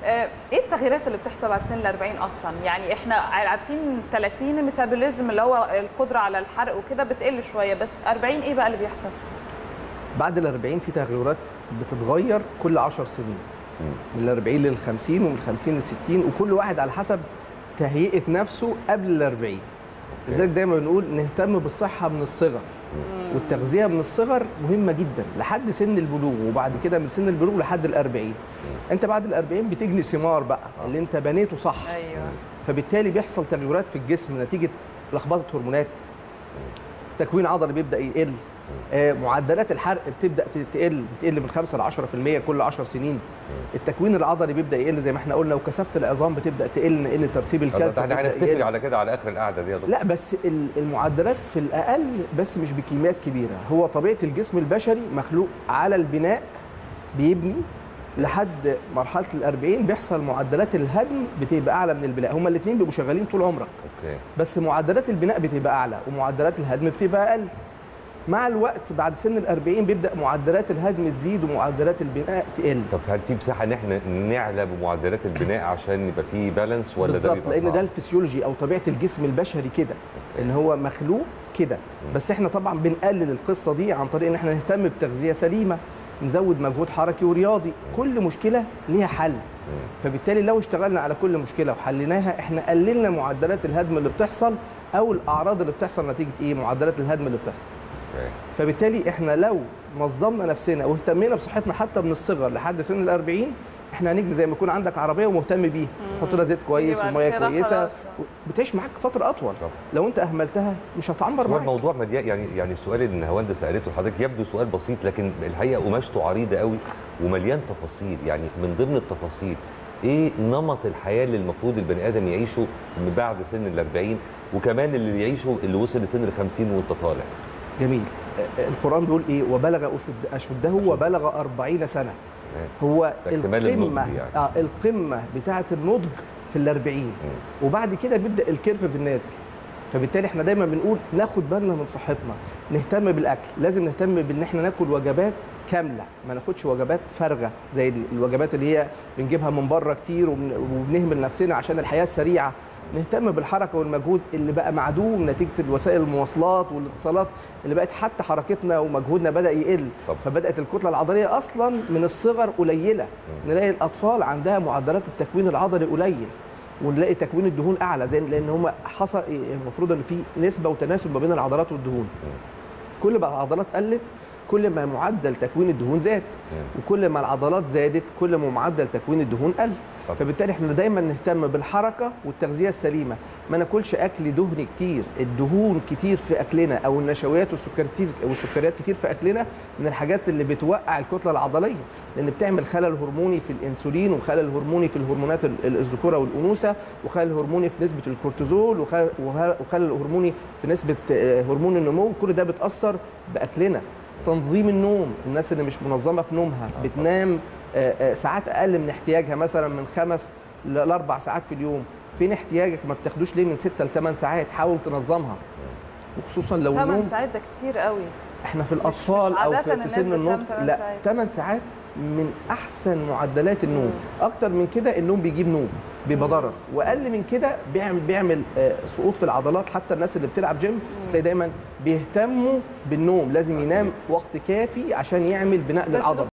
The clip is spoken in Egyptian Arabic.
آه، ايه التغييرات اللي بتحصل بعد سن ال 40 اصلا يعني احنا عارفين 30 الميتابوليزم اللي هو القدره على الحرق وكده بتقل شويه بس 40 ايه بقى اللي بيحصل بعد ال 40 في تغيرات بتتغير كل 10 سنين من ال 40 لل 50 ومن ال 50 لل 60 وكل واحد على حسب تهيئه نفسه قبل ال 40 لذلك دايما بنقول نهتم بالصحه من الصغر والتغذيه من الصغر مهمه جدا لحد سن البلوغ وبعد كده من سن البلوغ لحد ال 40 انت بعد ال 40 بتجني ثمار بقى اللي انت بنيته صح ايوه فبالتالي بيحصل تغيرات في الجسم نتيجه لخبطه هرمونات تكوين عضلي بيبدا يقل آه، معدلات الحرق بتبدا تقل بتقل من 5 ل 10% كل 10 سنين التكوين العضلي بيبدا يقل زي ما احنا قلنا وكثافه العظام بتبدا تقل نقل ترسيب طب الكالسيوم احنا بيبدأ هنتفق يقل. على كده على اخر القعده دي يا دكتور لا بس ال- المعدلات في الاقل بس مش بكميات كبيره هو طبيعه الجسم البشري مخلوق على البناء بيبني لحد مرحله ال 40 بيحصل معدلات الهدم بتبقى اعلى من البناء هما الاثنين بيبقوا شغالين طول عمرك اوكي بس معدلات البناء بتبقى اعلى ومعدلات الهدم بتبقى اقل مع الوقت بعد سن ال 40 بيبدا معدلات الهدم تزيد ومعدلات البناء تقل طب هل في مساحه ان احنا نعلى بمعدلات البناء عشان يبقى في بالانس ولا ده بالظبط بيبقى لان صعب؟ ده الفسيولوجي او طبيعه الجسم البشري كده ان هو مخلوق كده بس احنا طبعا بنقلل القصه دي عن طريق ان احنا نهتم بتغذيه سليمه نزود مجهود حركي ورياضي كل مشكله ليها حل فبالتالي لو اشتغلنا على كل مشكله وحليناها احنا قللنا معدلات الهدم اللي بتحصل او الاعراض اللي بتحصل نتيجه ايه معدلات الهدم اللي بتحصل أوكي. فبالتالي احنا لو نظمنا نفسنا واهتمينا بصحتنا حتى من الصغر لحد سن ال 40 احنا هنجري زي ما يكون عندك عربيه ومهتم بيها حط لها زيت كويس بعد وميه كده كويسه خلاص. بتعيش معاك فتره اطول طبعا. لو انت اهملتها مش هتعمر هو معاك الموضوع مليان يعني يعني السؤال اللي نهاوند سالته لحضرتك يبدو سؤال بسيط لكن الحقيقه قماشته عريضه قوي ومليان تفاصيل يعني من ضمن التفاصيل ايه نمط الحياه اللي المفروض البني ادم يعيشه من بعد سن ال 40 وكمان اللي يعيشه اللي وصل لسن ال 50 وانت طالع جميل آه، القران بيقول ايه وبلغ أشد اشده وبلغ 40 سنه هو ده اكتمال النضج القمه يعني. اه القمه بتاعه النضج في ال 40 وبعد كده بيبدا الكيرف في النازل فبالتالي احنا دايما بنقول ناخد بالنا من صحتنا نهتم بالاكل لازم نهتم بان احنا ناكل وجبات كامله ما ناخدش وجبات فارغه زي الوجبات اللي هي بنجيبها من بره كتير وبن- وبنهمل نفسنا عشان الحياه السريعه نهتم بالحركه والمجهود اللي بقى معدوم نتيجه وسائل المواصلات والاتصالات اللي بقت حتى حركتنا ومجهودنا بدا يقل طب. فبدات الكتله العضليه اصلا من الصغر قليله نلاقي الاطفال عندها معدلات التكوين العضلي قليل ونلاقي تكوين الدهون اعلى زي لان هم حصل المفروض ان في نسبه وتناسب ما بين العضلات والدهون كل ما العضلات قلت كل ما معدل تكوين الدهون زاد وكل ما العضلات زادت كل ما معدل تكوين الدهون قل طب. فبالتالي احنا دايما نهتم بالحركه والتغذيه السليمه ما ناكلش اكل دهني كتير الدهون كتير في اكلنا او النشويات والسكر كتير والسكريات كتير في اكلنا من الحاجات اللي بتوقع الكتله العضليه لان بتعمل خلل هرموني في الانسولين وخلل هرموني في الهرمونات ال- ال- الذكوره والانوثه وخلل هرموني في نسبه الكورتيزول وخلل وه- وخلل هرموني في نسبه آه، هرمون النمو كل ده بتاثر باكلنا تنظيم النوم الناس اللي مش منظمه في نومها بتنام آه، آه، ساعات اقل من احتياجها مثلا من خمس ل- لاربع ساعات في اليوم فين احتياجك ما بتاخدوش ليه من 6 ل 8 ساعات حاول تنظمها وخصوصا لو 8 النوم ساعات ده كتير قوي احنا في مش الاطفال او عادة في, في الناس سن بتنام النوم 8 لا ساعات. 8 ساعات من احسن معدلات النوم اكتر من كده النوم بيجيب نوم بيبقى ضرر واقل من كده بيعمل بيعمل آه، سقوط في العضلات حتى الناس اللي بتلعب جيم تلاقي دايما بيهتموا بالنوم لازم ينام وقت كافي عشان يعمل بناء بس للعضله